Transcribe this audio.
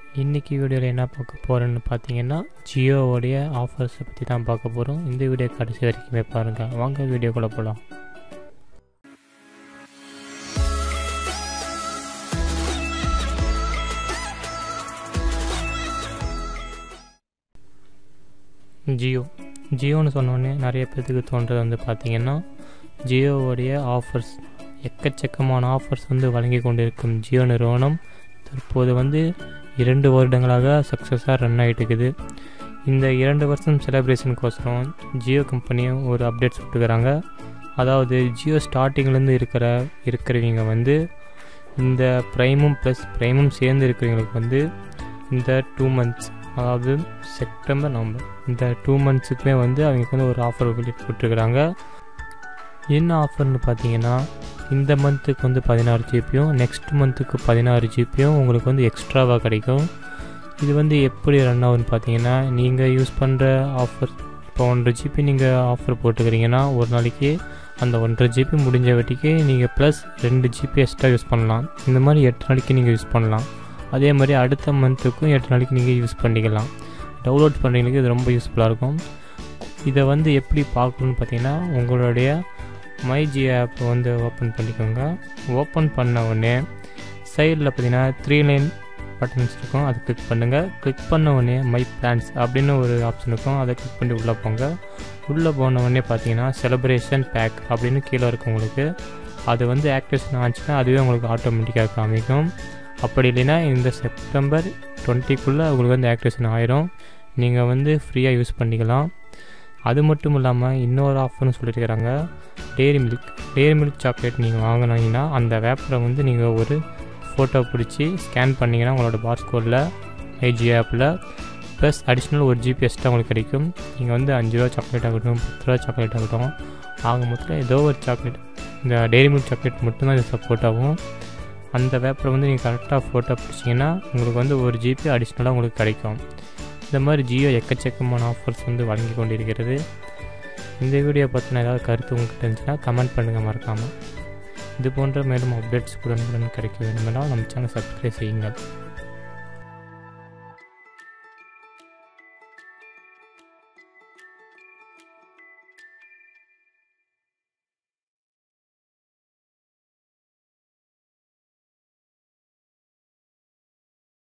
இன்றைக்கி வீடியோவில் என்ன பார்க்க போகிறோன்னு பார்த்தீங்கன்னா ஜியோவோடைய ஆஃபர்ஸை பற்றி தான் பார்க்க போகிறோம் இந்த வீடியோ கடைசி வரைக்குமே பாருங்கள் வாங்க வீடியோக்குள்ளே போகலாம் ஜியோ ஜியோன்னு சொன்னோடனே நிறைய பேர்த்துக்கு தோன்றது வந்து பார்த்திங்கன்னா ஜியோவோடைய ஆஃபர்ஸ் எக்கச்சக்கமான ஆஃபர்ஸ் வந்து வழங்கி கொண்டிருக்கும் ஜியோ நிறுவனம் தற்போது வந்து இரண்டு வருடங்களாக சக்ஸஸாக ரன் ஆகிட்டு இருக்குது இந்த இரண்டு வருஷம் செலிப்ரேஷனுக்கோசரம் ஜியோ கம்பெனியும் ஒரு அப்டேட்ஸ் விட்டுக்கிறாங்க அதாவது ஜியோ ஸ்டார்டிங்லேருந்து இருக்கிற இருக்கிறவங்க வந்து இந்த ப்ரைமும் ப்ளஸ் ப்ரைமும் சேர்ந்து இருக்கிறவங்களுக்கு வந்து இந்த டூ மந்த்ஸ் அதாவது செப்டம்பர் நவம்பர் இந்த டூ மந்த்ஸுக்குமே வந்து அவங்களுக்கு வந்து ஒரு ஆஃபர் விட்டுருக்குறாங்க என்ன ஆஃபர்னு பார்த்தீங்கன்னா இந்த மந்த்துக்கு வந்து பதினாறு ஜிபியும் நெக்ஸ்ட் மந்த்துக்கு பதினாறு ஜிபியும் உங்களுக்கு வந்து எக்ஸ்ட்ராவாக கிடைக்கும் இது வந்து எப்படி ரன் ஆகுதுன்னு பார்த்தீங்கன்னா நீங்கள் யூஸ் பண்ணுற ஆஃபர் இப்போ ஒன்றரை ஜிபி நீங்கள் ஆஃபர் போட்டுக்கிறீங்கன்னா ஒரு நாளைக்கு அந்த ஒன்றரை ஜிபி முடிஞ்ச வட்டிக்கு நீங்கள் ப்ளஸ் ரெண்டு ஜிபி எக்ஸ்ட்ரா யூஸ் பண்ணலாம் இந்த மாதிரி எட்டு நாளைக்கு நீங்கள் யூஸ் பண்ணலாம் அதே மாதிரி அடுத்த மந்த்துக்கும் எட்டு நாளைக்கு நீங்கள் யூஸ் பண்ணிக்கலாம் டவுன்லோட் பண்ணுறவங்களுக்கு இது ரொம்ப யூஸ்ஃபுல்லாக இருக்கும் இதை வந்து எப்படி பார்க்கணுன்னு பார்த்தீங்கன்னா உங்களுடைய மைஜி ஆப் வந்து ஓப்பன் பண்ணிக்கோங்க ஓப்பன் பண்ண உடனே சைடில் பார்த்தீங்கன்னா த்ரீ லைன் பட்டன்ஸ் இருக்கும் அதை கிளிக் பண்ணுங்கள் கிளிக் பண்ண உடனே மை பிளான்ஸ் அப்படின்னு ஒரு ஆப்ஷன் இருக்கும் அதை கிளிக் பண்ணி உள்ளே போங்க உள்ளே போன உடனே பார்த்தீங்கன்னா செலிப்ரேஷன் பேக் அப்படின்னு கீழே இருக்கும் உங்களுக்கு அது வந்து ஆக்டிவேஷன் ஆச்சுன்னா அதுவே உங்களுக்கு ஆட்டோமேட்டிக்காக காமிக்கும் அப்படி இல்லைன்னா இந்த செப்டம்பர் டுவெண்ட்டிக்குள்ளே உங்களுக்கு வந்து ஆக்டிவேஷன் ஆயிரும் நீங்கள் வந்து ஃப்ரீயாக யூஸ் பண்ணிக்கலாம் அது மட்டும் இல்லாமல் இன்னொரு ஆஃபர்னு சொல்லியிருக்கிறாங்க dairy milk dairy milk chocolate நீங்கள் வாங்கினீங்கன்னா அந்த வேப்பரை வந்து நீங்கள் ஒரு ஃபோட்டோ பிடிச்சி ஸ்கேன் பண்ணிங்கன்னா உங்களோட பார்ஸ்கோடில் ஐஜி ஆப்பில் ப்ளஸ் அடிஷ்னல் ஒரு ஜிபி எக்ஸ்ட்ரா உங்களுக்கு கிடைக்கும் நீங்கள் வந்து அஞ்சு ரூபா சாக்லேட் ஆகட்டும் பத்து ரூபா சாக்லேட் ஆகட்டும் ஆக மொத்தத்தில் ஏதோ ஒரு சாக்லேட் இந்த டெய்ரி மில்க் சாக்லேட் மட்டும்தான் இது சப்போர்ட் ஆகும் அந்த பேப்பரை வந்து நீங்கள் கரெக்டாக ஃபோட்டோ பிடிச்சிங்கன்னா உங்களுக்கு வந்து ஒரு ஜிபி அடிஷ்னலாக உங்களுக்கு கிடைக்கும் இந்த மாதிரி ஜியோ எக்கச்சக்கமான ஆஃபர்ஸ் வந்து வழங்கி கொண்டிருக்கிறது இந்த வீடியோ பற்றின ஏதாவது கருத்து உங்கள்கிட்ட இருந்துச்சுன்னா கமெண்ட் பண்ணுங்கள் மறக்காமல் இது போன்ற மேலும் அப்டேட்ஸ் உடனுக்குடன் கிடைக்க வேண்டுமென்றால் நம்ம சேனல் சப்ஸ்கிரைப் செய்யுங்கள்